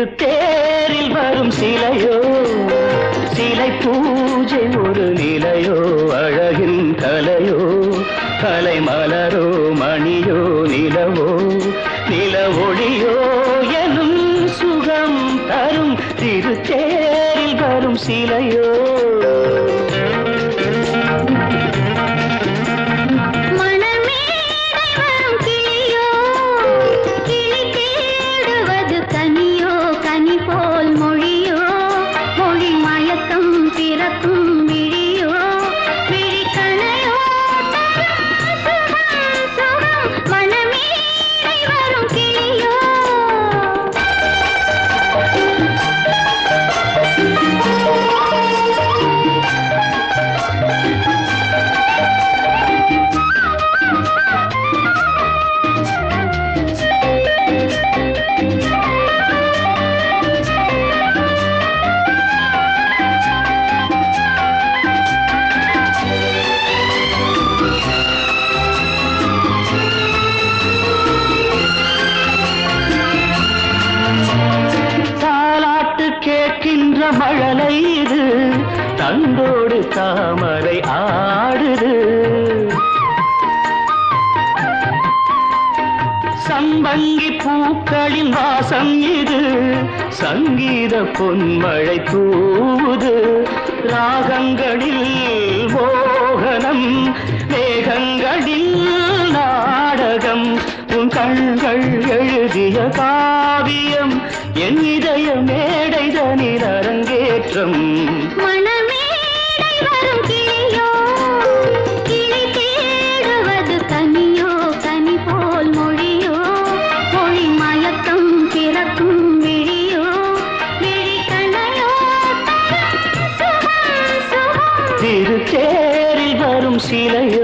திருத்தேரில் வரும் சிலையோ சிலை பூஜை ஒரு நிலையோ அழகின் கலையோ கலை மலரோ மணியோ நிலவோ நில ஒளியோ எனும் சுகம் தரும் திருத்தேரில் வரும் சிலையோ மணமேடை வரும் கிளியோ கிளி தேடுவது கனியோ கனி போல் மொழியோ மொழி மயக்கம் பிறக்கும் விழியோ விழிக்கணையோ தரும் சுகம் சுகம் மணமேடை வரும் கிளியோ தாலாட்டு கேட்கின்ற மழலை இது தந்தோடு தாமரை ஆடுது சம்பங்கி பூக்களின் வாசம் இது சங்கீத பொன்மழை தூவுது ராகங்களில் மோகனம் வேகங்களில் நாடகம் உன் கண்கள் எழுதிய காவியம் என் இதய மேடைதனில் அரங்கேற்றம் மணமேடை வரும் கிளியோ கிளி தேடுவது கனியோ கனி போல் மொழியோ மொழி மயக்கம் பிறக்கும் விழியோ விழிக்கணையோ தரும் சுகம் சுகம் திருத்தேரில் வரும் சிலையோ